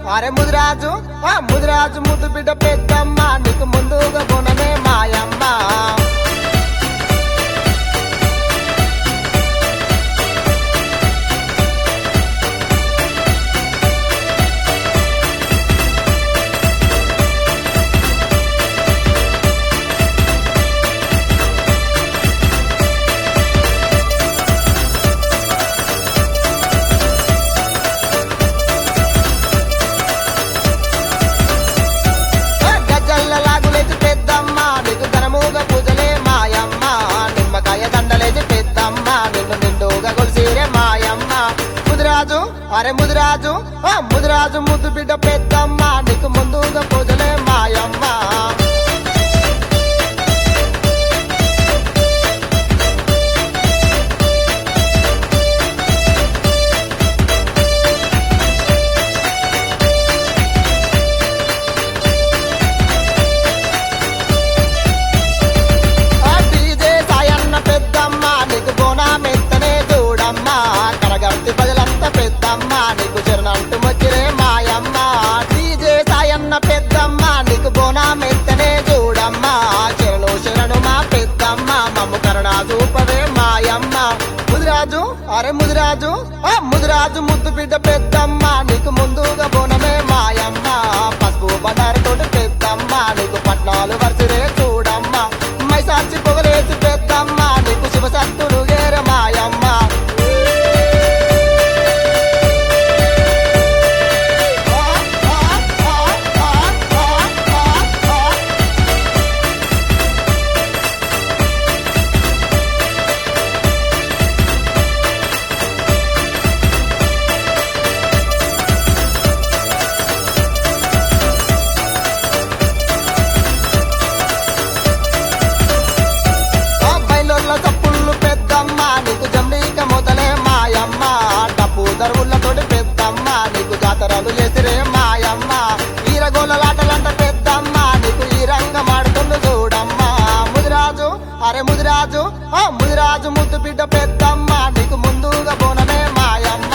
అరే ముదిరాజు ఆ ముదిరాజు ముద్దు బిడ్డ పెద్దమ్మ నీకు ముందుగా గుణమే మాయమ్మ ఆ గజ్జల్ల లాగులేసి పెద్దమ్మ నీకు ఘనముగా పూజలే మాయమ్మ నిమ్మకాయ దండలేసి పెద్దమ్మ నిన్ను నిండుగా కొలిసిరే మాయమ్మ ముదిరాజు అరే ముదిరాజు ఆ ముదిరాజు ముద్దు బిడ్డ పెద్దమ్మ నీకు ముందుగా పూజలే మాయమ్మ ఆ డీజే సాయన్న పెద్దమ్మ నీకు బోనామెత్తనే చూడమ్మ కరగర్తి ప్రజలంతా పెద్దమ్మ నీకు చిరణంటు మొచ్చిరే మాయమ్మ డీజే సాయన్న పెద్దమ్మ నీకు బోనామెత్తనే చూడమ్మ చిరణు శరణు మా పెద్దమ్మ మమ్ము కరుణా చూపవే మాయమ్మ ముదిరాజు అరే ముదిరాజు ఆ ముదిరాజు ముద్దు బిడ్డ పెద్దమ్మ నీకు ముందుగా బోనమే మాయమ్మ పసుపు బండారుతోటి పెద్దమ్మ నీకు పట్నాలు వరుసరే చూడమ్మ మైసాచి పొగలేసి పెద్దమ్మ నీకు శివసత్తుడు గేర మాయమ్మ ఆ బయలుల చప్పుళ్ళు పెద్దమ్మ నీకు జమ్లీక మొదలే మాయమ్మ డప్పు దరువులతోటి పెద్దమ్మ నీకు జాతరలు చేసిరే మాయమ్మ ఈరగోళ్ళలాటలంట పెద్దమ్మ నీకు ఈ రంగం ఆడుతుంది చూడమ్మ ముదిరాజు అరే ముదిరాజు ఆ ముదిరాజు ముద్దు బిడ్డ పెద్దమ్మ నీకు ముందుగా బోనమే మాయమ్మ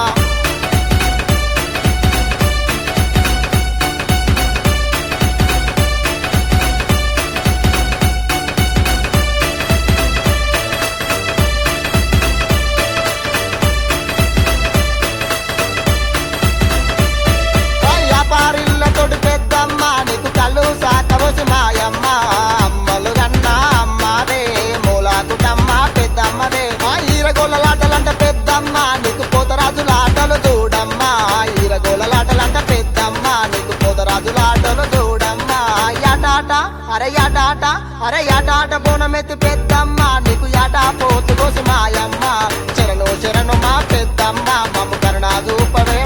ఆ వ్యాపారిళ్ళతోటి పెద్దమ్మ నీకు కళ్ళు సాకవసి మాయమ్మ అమ్మలు కన్నా అమ్మదే మూలాకుటమ్మ పెద్దమ్మదే ఆ ఈరగోళ్ళలాటలంట పెద్దమ్మ నీకు పోతరాజులాటలు చూడమ్మ ఈరగోళ్ళలాటలంట పెద్దమ్మ నీకు పోతరాజులాటలు చూడమ్మ యాటాట అరే యాటాట అరే యాటాట బోనమెత్తి పెద్దమ్మ నీకు యాటా పోతు కోసి మాయమ్మ చరణు చరణు మా పెద్దమ్మ మమ్ము కరుణా చూపవే